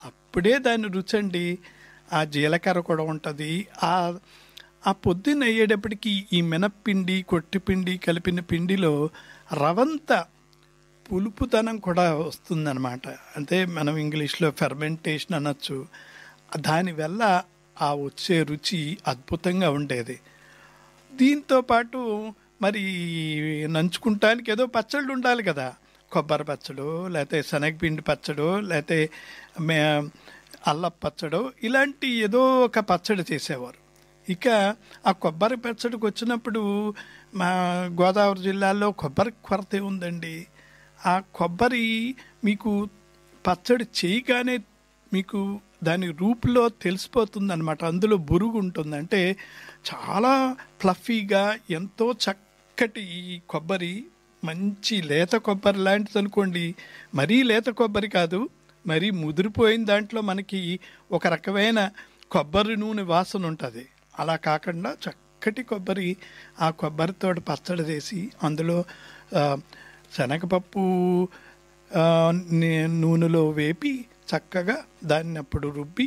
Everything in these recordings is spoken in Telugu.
అప్పుడే దాని రుచి అండి ఆ జీలకర్ర కూడా ఉంటుంది ఆ ఆ పొద్దున్న అయ్యేటప్పటికి ఈ మినప్పిండి కొట్టిపిండి కలిపిన పిండిలో రవంత పులుపుతనం కూడా వస్తుందన్నమాట అంటే మనం ఇంగ్లీష్లో ఫెర్మెంటేషన్ అనొచ్చు దానివల్ల ఆ వచ్చే రుచి అద్భుతంగా ఉండేది దీంతో పాటు మరి నంచుకుంటానికి ఏదో పచ్చళ్ళు ఉండాలి కదా కొబ్బరి పచ్చడు లేకపోతే శనగపిండి పచ్చడు లేకపోతే మే అల్ల పచ్చడు ఇలాంటి ఏదో ఒక పచ్చడి చేసేవారు ఇక ఆ కొబ్బరి పచ్చడికి వచ్చినప్పుడు మా గోదావరి జిల్లాలో కొబ్బరి కొరత ఉందండి ఆ కొబ్బరి మీకు పచ్చడి చేయగానే మీకు దాని రూపులో తెలిసిపోతుంది అనమాట అందులో బురుగు ఉంటుంది అంటే చాలా ఫ్లఫీగా ఎంతో చక్కటి ఈ కొబ్బరి మంచి లేత కొబ్బరి లాంటిది అనుకోండి మరీ లేత కొబ్బరి కాదు మరీ ముదిరిపోయిన దాంట్లో మనకి ఒక రకమైన కొబ్బరి నూనె వాసన ఉంటుంది అలా కాకుండా చక్కటి కొబ్బరి ఆ కొబ్బరితో పచ్చడి చేసి అందులో ఆ, శనగపప్పు ఆ, నే- నూనెలో వేపి చక్కగా దాన్ని అప్పుడు రుబ్బి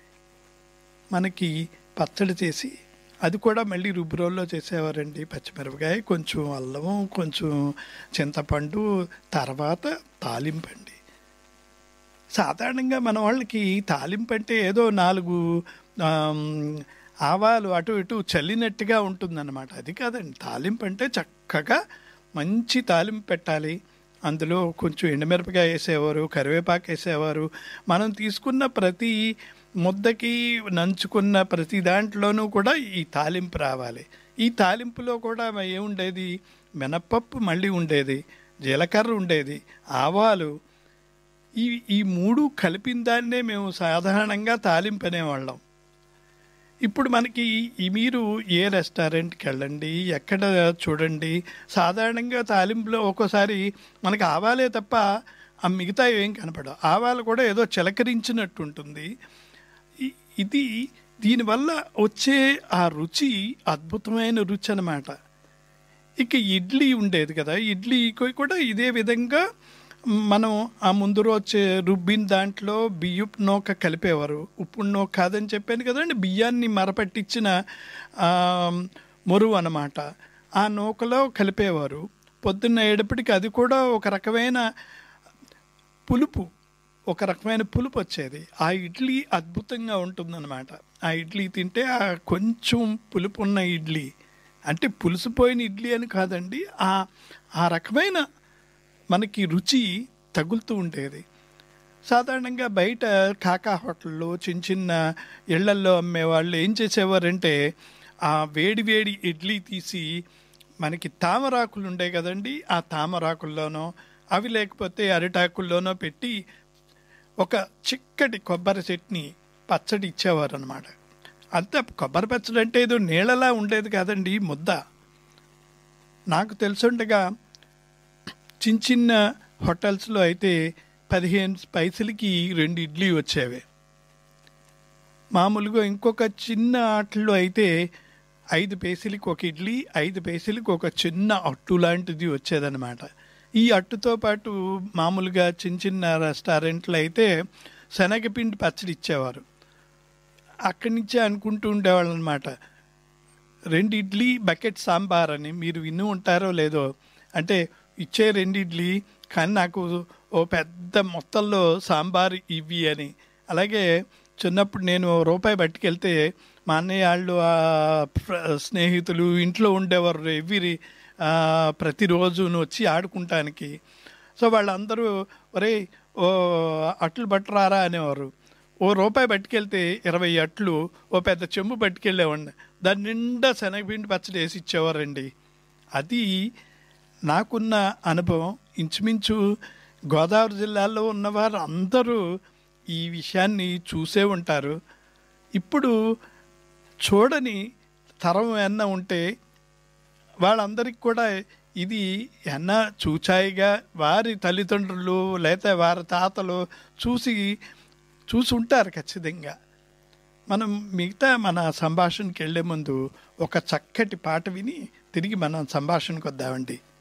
మనకి పచ్చడి చేసి అది కూడా మళ్ళీ రుబ్బురోల్లో చేసేవారండి పచ్చిమిరపకాయ కొంచెం అల్లము కొంచెం చింతపండు తర్వాత తాలింపండి సాధారణంగా మన వాళ్ళకి తాలింపు అంటే ఏదో నాలుగు ఆమ్, ఆవాలు అటు ఇటు చల్లినట్టుగా ఉంటుందన్నమాట అది కాదండి తాలింపు అంటే చక్కగా మంచి తాలింపు పెట్టాలి అందులో కొంచెం ఎండుమిరపకాయ వేసేవారు కరివేపాకు వేసేవారు మనం తీసుకున్న ప్రతి ముద్దకి నంచుకున్న ప్రతి దాంట్లోనూ కూడా ఈ తాలింపు రావాలి ఈ తాలింపులో కూడా ఏముండేది మినప్పప్పు మళ్ళీ ఉండేది జీలకర్ర ఉండేది ఆవాలు ఈ ఈ మూడు కలిపిన దాన్నే మేము సాధారణంగా తాలింపు అనేవాళ్ళం ఇప్పుడు మనకి ఈ మీరు ఏ రెస్టారెంట్కి వెళ్ళండి ఎక్కడ చూడండి సాధారణంగా తాలింపులో ఒక్కోసారి మనకి ఆవాలే తప్ప ఆ మిగతా ఏం కనపడవు ఆవాలు కూడా ఏదో చిలకరించినట్టు ఉంటుంది ఇ- ఇది దీనివల్ల వచ్చే ఆ రుచి అద్భుతమైన రుచి అన్నమాట ఇక ఇడ్లీ ఉండేది కదా ఇడ్లీ కూడా ఇదే విధంగా మనం ఆ ముందు రోజు రుబ్బిన దాంట్లో బియ్యపు నూక కలిపేవారు ఉప్పు నూక కాదని చెప్పాను కదండి బియ్యాన్ని మరపట్టించిన ఆ, మొరువు అన్నమాట ఆ నూకలో కలిపేవారు పొద్దున్న ఏడప్పటికి అది కూడా ఒక రకమైన పులుపు ఒక రకమైన పులుపు వచ్చేది ఆ ఇడ్లీ అద్భుతంగా ఉంటుందన్నమాట ఆ ఇడ్లీ తింటే ఆ కొంచెం పులుపు ఉన్న ఇడ్లీ అంటే పులిసిపోయిన ఇడ్లీ అని కాదండి ఆ ఆ రకమైన మనకి రుచి తగులుతూ ఉండేది సాధారణంగా బయట కాకా హోటల్లో చిన్న చిన్న ఇళ్లల్లో అమ్మేవాళ్ళు ఏం చేసేవారంటే ఆ వేడి వేడి ఇడ్లీ తీసి మనకి తామరాకులు ఉండే కదండి ఆ తామరాకుల్లోనో అవి లేకపోతే అరిటాకుల్లోనో పెట్టి ఒక చిక్కటి కొబ్బరి చట్నీ పచ్చడి ఇచ్చేవారు అనమాట అంత కొబ్బరి పచ్చడి అంటే ఏదో నీళ్ళలా ఉండేది కాదండి ముద్ద నాకు తెలుసుండగా చిన్న చిన్న హోటల్స్లో అయితే పదిహేను పైసలకి రెండు ఇడ్లీ వచ్చేవి మామూలుగా ఇంకొక చిన్న ఆటల్లో అయితే ఐదు పైసలకి ఒక ఇడ్లీ ఐదు పైసలకి ఒక చిన్న అట్టు లాంటిది వచ్చేదన్నమాట ఈ అట్టుతో పాటు మామూలుగా చిన్న చిన్న రెస్టారెంట్లు అయితే శనగపిండి పచ్చడి ఇచ్చేవారు అక్కడి నుంచే అనుకుంటూ ఉండేవాళ్ళు అనమాట రెండు ఇడ్లీ బకెట్ సాంబార్ అని మీరు విని ఉంటారో లేదో అంటే ఇచ్చే రెండు ఇడ్లీ కానీ నాకు ఓ పెద్ద మొత్తంలో సాంబార్ ఇవి అని అలాగే చిన్నప్పుడు నేను ఓ రూపాయి పట్టుకెళ్తే మా అన్నయ్య వాళ్ళు ఆ ఫ్ర- స్నేహితులు ఇంట్లో ఉండేవారు ఎవ్రీ ప్రతిరోజును వచ్చి ఆడుకుంటానికి సో వాళ్ళందరూ ఒరే ఓ అట్లు పట్టరారా అనేవారు ఓ రూపాయి పట్టుకెళ్తే ఇరవై అట్లు ఓ పెద్ద చెంబు పట్టుకెళ్ళేవాడిని దాని నిండా శనగపిండి పచ్చడి వేసి ఇచ్చేవారండి అది నాకున్న అనుభవం ఇంచుమించు గోదావరి జిల్లాలో ఉన్నవారు అందరూ ఈ విషయాన్ని చూసే ఉంటారు ఇప్పుడు చూడని తరం ఏమన్నా ఉంటే వాళ్ళందరికీ కూడా ఇది ఎన్న చూచాయిగా వారి తల్లిదండ్రులు లేకపోతే వారి తాతలు చూసి చూసి ఉంటారు ఖచ్చితంగా మనం మిగతా మన సంభాషణకి వెళ్ళే ముందు ఒక చక్కటి పాట విని తిరిగి మనం సంభాషణకు వద్దామండి